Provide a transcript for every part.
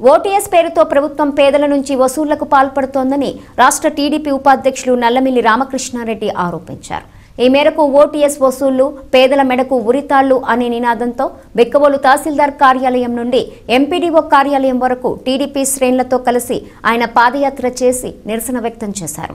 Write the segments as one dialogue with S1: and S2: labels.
S1: OTS పేరుతో ప్రభుత్వం పేదల నుంచి వసూళ్లకు పాల్పడుతోందని రాష్ట్ర టీడీపీ ఉపాధ్యక్షులు నల్లమిల్లి రామకృష్ణారెడ్డి ఆరోపించారు ఈ మేరకు ఓటీఎస్ వసూళ్లు పేదల మెడకు ఉరితాళ్లు అనే నినాదంతో బెక్కవోలు తహసీల్దార్ కార్యాలయం నుండి ఎంపీడీఓ కార్యాలయం వరకు టీడీపీ శ్రేణులతో కలిసి ఆయన పాదయాత్ర చేసి నిరసన వ్యక్తం చేశారు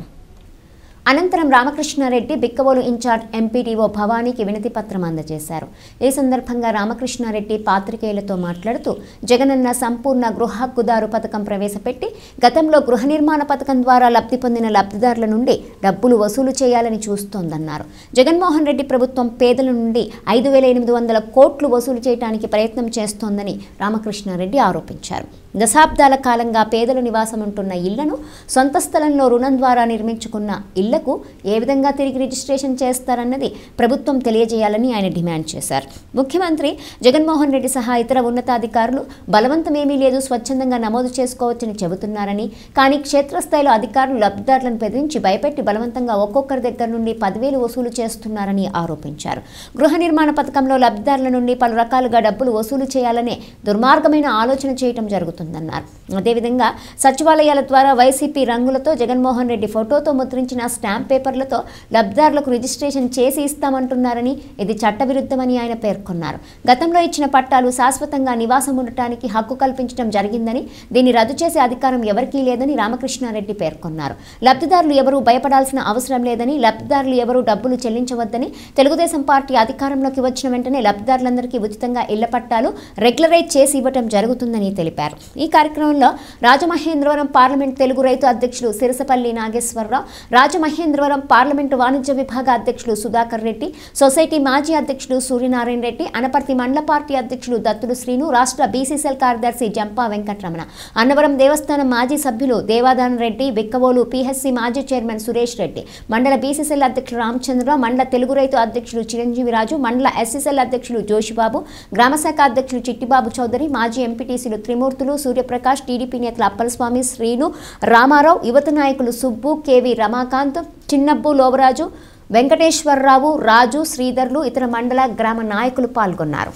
S1: అనంతరం రామకృష్ణారెడ్డి బిక్కవోలు ఇన్ఛార్జ్ ఎంపీడీఓ భవానీకి వినతి పత్రం అందజేశారు ఈ సందర్భంగా రామకృష్ణారెడ్డి పాత్రికేయులతో మాట్లాడుతూ జగనన్న సంపూర్ణ గృహ హక్కుదారు పథకం ప్రవేశపెట్టి గతంలో గృహ నిర్మాణ పథకం ద్వారా లబ్ధి పొందిన లబ్ధిదారుల నుండి డబ్బులు వసూలు చేయాలని చూస్తోందన్నారు జగన్మోహన్ రెడ్డి ప్రభుత్వం పేదల నుండి ఐదు వేల ఎనిమిది వందల కోట్లు వసూలు చేయడానికి ప్రయత్నం చేస్తోందని రామకృష్ణారెడ్డి ఆరోపించారు దశాబ్దాల కాలంగా పేదలు నివాసం ఉంటున్న ఇళ్లను సొంత స్థలంలో రుణం ద్వారా నిర్మించుకున్న ఇళ్లకు ఏ విధంగా తిరిగి రిజిస్ట్రేషన్ చేస్తారన్నది ప్రభుత్వం తెలియజేయాలని ఆయన డిమాండ్ చేశారు ముఖ్యమంత్రి జగన్మోహన్ రెడ్డి సహా ఇతర ఉన్నతాధికారులు బలవంతమేమీ లేదు స్వచ్ఛందంగా నమోదు చేసుకోవచ్చని చెబుతున్నారని కానీ క్షేత్రస్థాయిలో అధికారులు లబ్ధిదారులను బెదిరించి భయపెట్టి బలవంతంగా ఒక్కొక్కరి దగ్గర నుండి పదివేలు వసూలు చేస్తున్నారని ఆరోపించారు గృహ నిర్మాణ పథకంలో లబ్ధిదారుల నుండి పలు రకాలుగా డబ్బులు వసూలు చేయాలనే దుర్మార్గమైన ఆలోచన చేయటం జరుగుతుందన్నారు అదేవిధంగా సచివాలయాల ద్వారా వైసీపీ రంగులతో జగన్మోహన్ రెడ్డి ఫోటోతో ముద్రించిన స్టాంప్ పేపర్లతో లబ్ధిదారులకు రిజిస్ట్రేషన్ చేసి ఇస్తామంటున్నారని ఇది చట్టవిరుద్ధమని ఆయన పేర్కొన్నారు గతంలో ఇచ్చిన పట్టాలు శాశ్వతంగా నివాసం ఉండటానికి హక్కు కల్పించడం జరిగిందని దీన్ని రద్దు చేసే అధికారం ఎవరికీ లేదని రామకృష్ణారెడ్డి పేర్కొన్నారు లబ్ధిదారులు ఎవరూ భయపడాల్సిన అవసరం లేదని లబ్ధిదారులు ఎవరూ డబ్బులు చెల్లించవద్దని తెలుగుదేశం పార్టీ అధికారంలోకి వచ్చిన వెంటనే లబ్ధిదారులందరికీ ఉచితంగా ఇళ్ల పట్టాలు రెగ్యులరైజ్ చేసి ఇవ్వటం జరుగుతుందని తెలిపారు ఈ కార్యక్రమంలో రాజమహేంద్రవరం పార్లమెంట్ తెలుగు రైతు అధ్యక్షులు సిరసపల్లి నాగేశ్వరరావు రాజమహేంద్రవరం పార్లమెంటు వాణిజ్య విభాగ అధ్యక్షులు సుధాకర్ రెడ్డి సొసైటీ మాజీ అధ్యక్షులు సూర్యనారాయణ రెడ్డి అనపర్తి మండల పార్టీ అధ్యక్షులు దత్తుడు శ్రీను రాష్ట్ర బీసీసీఎల్ కార్యదర్శి జంపా వెంకటరమణ అన్నవరం దేవస్థానం మాజీ సభ్యులు దేవాదాన రెడ్డి బిక్కవోలు పీహెచ్సీ మాజీ చైర్మన్ సురేష్ రెడ్డి మండల బీసీసీఎల్ అధ్యక్షులు రామచంద్రరావు మండల తెలుగు రైతు అధ్యక్షులు చిరంజీవి రాజు మండల ఎస్సీసీఎల్ అధ్యక్షులు జోషిబాబు గ్రామశాఖ అధ్యక్షులు చిట్టిబాబు చౌదరి మాజీ ఎంపీటీసీలు త్రిమూర్తులు సూర్యప్రకాష్ టీడీపీ నేతలు అప్పలస్వామి శ్రీను రామారావు యువత నాయకులు సుబ్బు కేవి రమాకాంత్ చిన్నబ్బు లోవరాజు వెంకటేశ్వరరావు రాజు శ్రీధర్లు ఇతర మండల గ్రామ నాయకులు పాల్గొన్నారు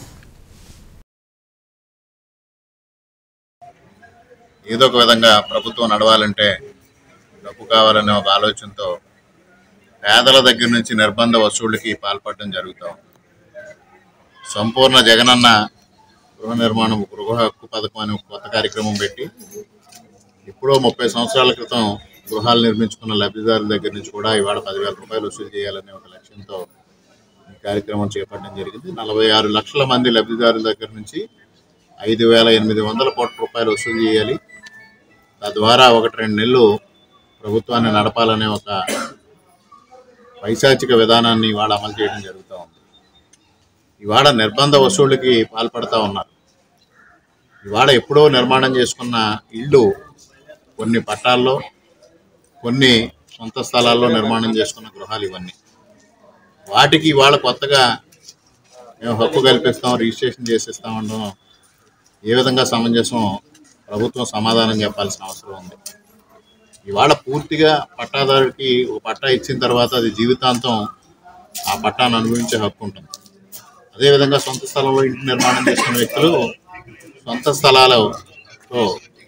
S2: ఏదో ఒక విధంగా ప్రభుత్వం నడవాలంటే డబ్బు కావాలనే ఒక ఆలోచనతో పేదల దగ్గర నుంచి నిర్బంధ వసూళ్ళకి పాల్పడడం జరుగుతాం సంపూర్ణ జగనన్న గృహ నిర్మాణం గృహ హక్కు పథకం అనే ఒక కొత్త కార్యక్రమం పెట్టి ఇప్పుడో ముప్పై సంవత్సరాల క్రితం గృహాలు నిర్మించుకున్న లబ్ధిదారుల దగ్గర నుంచి కూడా ఇవాళ పదివేల రూపాయలు వసూలు చేయాలనే ఒక లక్ష్యంతో ఈ కార్యక్రమం చేపట్టడం జరిగింది నలభై ఆరు లక్షల మంది లబ్ధిదారుల దగ్గర నుంచి ఐదు వేల ఎనిమిది వందల కోట్ల రూపాయలు వసూలు చేయాలి తద్వారా ఒకటి రెండు నెలలు ప్రభుత్వాన్ని నడపాలనే ఒక పైశాచిక విధానాన్ని ఇవాళ అమలు చేయడం జరుగుతూ ఉంది ఇవాళ నిర్బంధ వసూళ్ళకి పాల్పడతా ఉన్నారు ఇవాళ ఎప్పుడో నిర్మాణం చేసుకున్న ఇళ్ళు కొన్ని పట్టాల్లో కొన్ని సొంత స్థలాల్లో నిర్మాణం చేసుకున్న గృహాలు ఇవన్నీ వాటికి ఇవాళ కొత్తగా మేము హక్కు కల్పిస్తాం రిజిస్ట్రేషన్ చేసిస్తాం అనడం ఏ విధంగా సమంజసం ప్రభుత్వం సమాధానం చెప్పాల్సిన అవసరం ఉంది ఇవాళ పూర్తిగా పట్టాదారుడికి ఒక పట్టా ఇచ్చిన తర్వాత అది జీవితాంతం ఆ పట్టాను అనుభవించే హక్కు ఉంటుంది అదేవిధంగా సొంత స్థలంలో ఇంటి నిర్మాణం చేసుకున్న వ్యక్తులు సొంత స్థలాలతో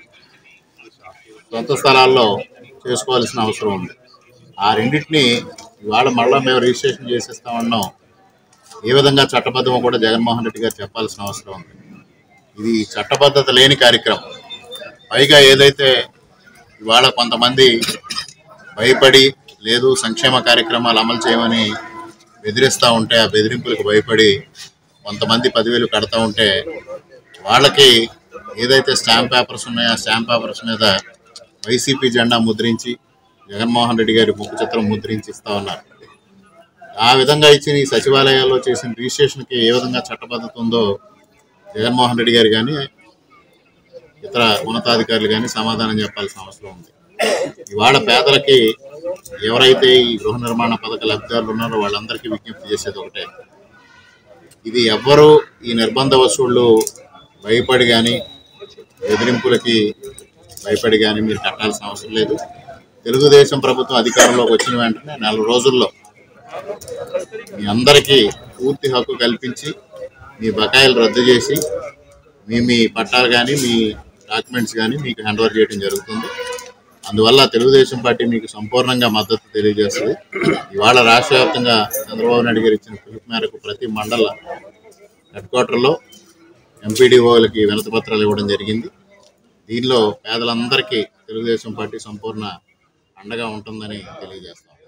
S2: సొంత స్థలాల్లో చేసుకోవాల్సిన అవసరం ఉంది ఆ రెండింటిని ఇవాళ మళ్ళా మేము రిజిస్ట్రేషన్ చేసేస్తామన్నాం ఏ విధంగా చట్టబద్ధమో కూడా జగన్మోహన్ రెడ్డి గారు చెప్పాల్సిన అవసరం ఉంది ఇది చట్టబద్ధత లేని కార్యక్రమం పైగా ఏదైతే ఇవాళ కొంతమంది భయపడి లేదు సంక్షేమ కార్యక్రమాలు అమలు చేయమని బెదిరిస్తూ ఉంటే ఆ బెదిరింపులకు భయపడి కొంతమంది పదివేలు కడతా ఉంటే వాళ్ళకి ఏదైతే స్టాంప్ పేపర్స్ ఉన్నాయో ఆ స్టాంప్ పేపర్స్ మీద వైసీపీ జెండా ముద్రించి జగన్మోహన్ రెడ్డి గారి ముఖ చిత్రం ముద్రించి ఇస్తా ఉన్నారు ఆ విధంగా ఇచ్చిన ఈ సచివాలయాల్లో చేసిన రిజిస్ట్రేషన్కి ఏ విధంగా చట్టబద్ధత ఉందో జగన్మోహన్ రెడ్డి గారు కానీ ఇతర ఉన్నతాధికారులు కానీ సమాధానం చెప్పాల్సిన అవసరం ఉంది ఇవాళ పేదలకి ఎవరైతే ఈ గృహ నిర్మాణ పథక లబ్ధిదారులు ఉన్నారో వాళ్ళందరికీ విజ్ఞప్తి చేసేది ఒకటే ఇది ఎవ్వరూ ఈ నిర్బంధ వసూళ్ళు భయపడి కానీ బెదిరింపులకి భయపడి కానీ మీరు కట్టాల్సిన అవసరం లేదు తెలుగుదేశం ప్రభుత్వం అధికారంలోకి వచ్చిన వెంటనే నెల రోజుల్లో మీ అందరికీ పూర్తి హక్కు కల్పించి మీ బకాయిలు రద్దు చేసి మీ మీ పట్టాలు కానీ మీ డాక్యుమెంట్స్ కానీ మీకు హ్యాండ్ ఓవర్ చేయడం జరుగుతుంది అందువల్ల తెలుగుదేశం పార్టీ మీకు సంపూర్ణంగా మద్దతు తెలియజేస్తుంది ఇవాళ రాష్ట్ర వ్యాప్తంగా చంద్రబాబు నాయుడు గారు ఇచ్చిన పిలుపు మేరకు ప్రతి మండల హెడ్ క్వార్టర్లో ఎంపీడీఓలకి వినతి పత్రాలు ఇవ్వడం జరిగింది దీనిలో పేదలందరికీ తెలుగుదేశం పార్టీ సంపూర్ణ అండగా ఉంటుందని తెలియజేస్తాం